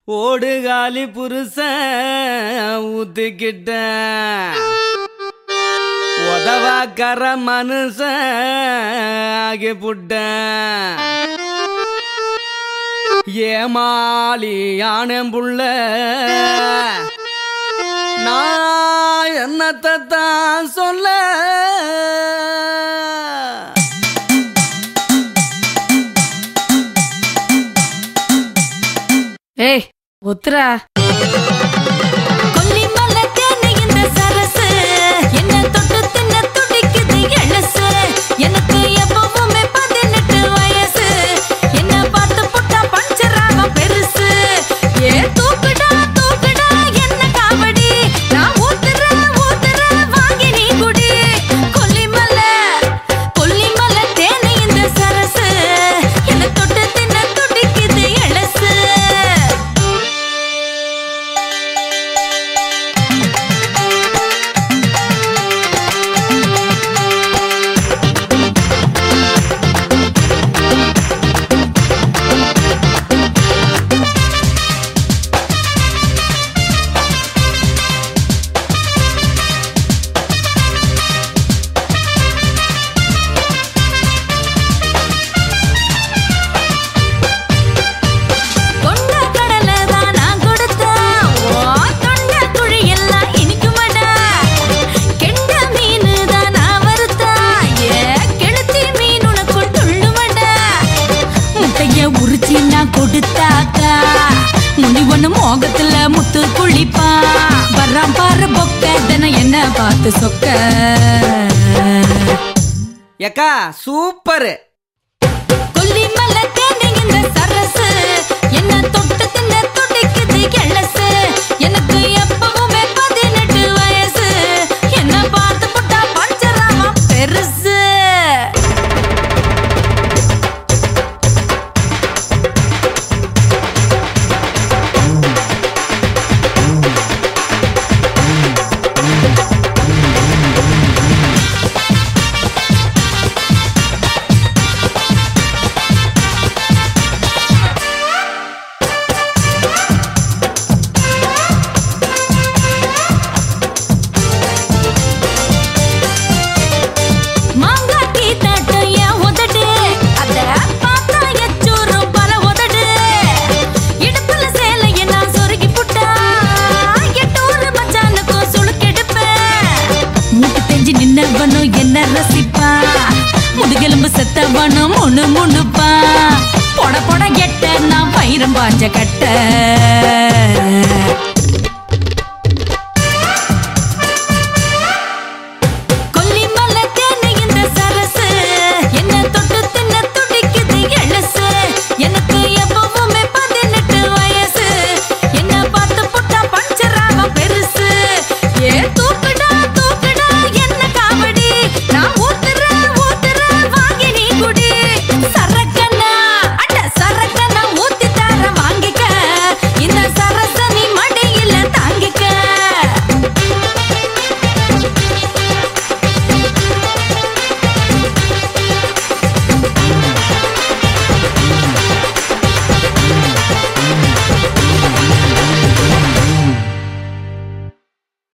ஓடுகாலி புருஷ ஊத்துக்கிட்ட உதவாக்கற மனுஷ ஆகி புட்ட ஏமாலி யானம் புள்ள நான் என்னத்தை தான் சொல்ல ஏய் ஒத்துரா கொல்லிமலை தேனி இந்த சரசு என்ன தொட்டு தின்ன துடிக்குது எழசு எனக்கு எப்பவுமே பதினெட்டு வயசு என்ன பார்த்து புட்டா பஞ்சராகம் பெருசு ஏ தூக்குடா தூக்குடா என்ன காவடி நான் ஊத்துறேன் ஊத்துறேன் வாங்கி நீ குடி கொல்லிமலை கொல்லிமலை தேனி இந்த சரசு என்ன தொட்டு தின்ன துடிக்குது எழசு கொண்ட கடலை தான் நான் கொடுத்தேன் ஓ தொண்ட குழி எல்லாம் இனிக்குமடா கெண்ட மீன் தான் நான் வறுத்தேன் ஏ கெளுத்தி மீன் உனக்குள் துள்ளுமடா முட்டைய உரிச்சி நான் கொடுத்தாக்கா முனி ஒண்ணு மோகத்துல முத்து குளிப்பான் வர்றான் பாரு பொக்க தினம் என்ன பார்த்து சொக்க ஏக்கா சூப்பர் கொல்லிமலை தேனி இந்த சரசு என்ன தொட்டு தின்ன துடிக்குது எழசு எனக்கு எப்பவுமே பதினெட்டு வயசு என்ன பார்த்து புட்டா பஞ்சராமா பெருசு மாங்காட்டி தட்டு என் உதடு அத பார்த்தா எச்சூரும் பல உதடு இடுப்புல சேலைய நான் சொருகி புட்டா எட்டூரு மச்சானுக்கும் சுளுக்கெடுப்பேன் மூட்டு தெஞ்சு நின்னவனும் என்ன ரசிப்பா முதுகெலும்பு செத்தவனும் முணு முணுப்பா பொட பொட கெட்ட நான் பயிரம் பாஞ்ச கட்ட